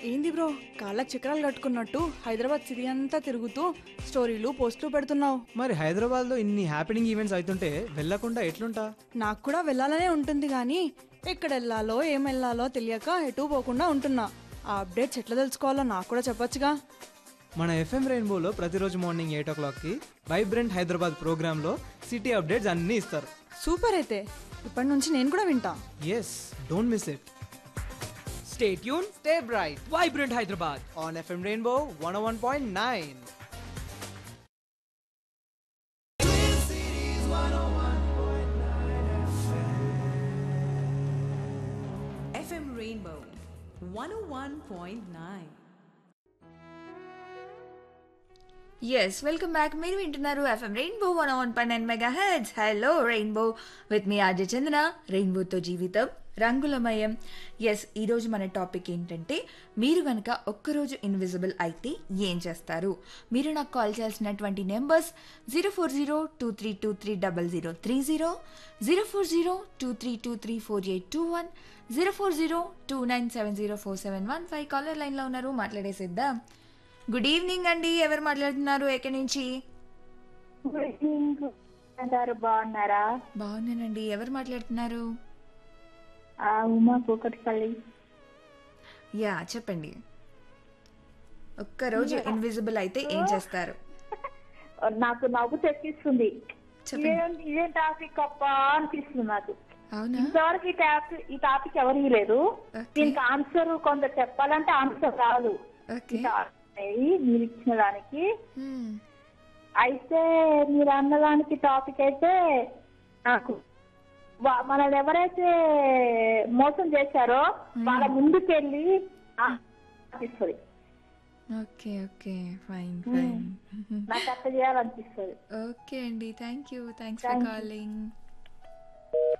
ఏంది బ్రో కాళ్ళ చక్రాలు కట్టుకున్నట్టు హైదరాబాద్ సిటీ అంతా తిరుగుతూ స్టోరీలు పోస్టులు పెడుతున్నావు మరి హైదరాబాద్లో ఇన్ని హ్యాపెనింగ్ ఈవెంట్స్ అవుతుంటే వెళ్ళకుండా ఎట్లుంటా నాకు కూడా వెళ్ళాలనే ఉంటుంది కానీ ఎక్కడ వెళ్ళాలో ఏం వెళ్ళాలో తెలియక ఎటు పోకుండా ఉంటున్నా ఆ అప్డేట్స్ ఎట్లా తెలుసుకోవాలో నాకు కూడా చెప్పొచ్చుగా మన ఎఫ్ఎం రెయిన్బోలో ప్రతిరోజు మార్నింగ్ ఎయిట్ ఓ క్లాక్కి వైబ్రెంట్ హైదరాబాద్ ప్రోగ్రాంలో సిటీ అప్డేట్స్ అన్నీ ఇస్తారు సూపర్ అయితే ఇప్పటి నుంచి నేను కూడా వింటా yes don't miss it stay tune stay bright vibrant Hyderabad on FM Rainbow one one point nine FM Rainbow 101.9. Yes welcome back మీరు వింటున్నారు FM Rainbow one one fun and megahertz hello Rainbow with me RJ Chandana రెయిన్బోతో జీవితం రంగులమయం yes ఈరోజు మన topic ఏంటంటే మీరు కనుక ఒక్కరోజు ఇన్విజిబుల్ అయితే ఏం చేస్తారు మీరు నాకు కాల్ చేయాల్సినటువంటి numbers zero four zero two three two three double zero three zero zero four zero two three two three four eight two one zero four zero two nine seven zero four seven one five caller లైన్లో ఉన్నారు మాట్లాడేసిద్దాం good evening అండి ఎవరు మాట్లాడుతున్నారు ఎక్కడి నుంచి good evening గారు బాగున్నారా బాగున్నానండి ఎవరు మాట్లాడుతున్నారు ఆ ఉమా కూకట్పల్లి యా చెప్పండి ఒక్కరోజు ఇన్విజిబుల్ అయితే ఏం చేస్తారు నాకు నవ్వు తెప్పిస్తుంది చెప్పండి ఇదేం ఇదేం టాపిక్ అప్ప అనిపిస్తుంది నాకు అవునా ఇంతవరకు ఈ టాపిక్ ఈ టాపిక్ ఎవరు లేదు Okay. దీనికి ఆన్సర్ కొంత చెప్పాలంటే ఆన్సర్ రాదు ఓకే ఈ మీరు ఇచ్చిన దానికి Hmm. అయితే మీరు అన్నదానికి టాపిక్ అయితే నాకు వా- మనల్ని ఎవరైతే మోసం చేశారో వాళ్ళ ముందుకెళ్ళి ఆ, అనిపిస్తుంది ఓకే ఓకే ఫైన్ ఫైన్ నాకు అట్ట చేయాలనిపిస్తుంది ఓకే అండి thank you thanks for calling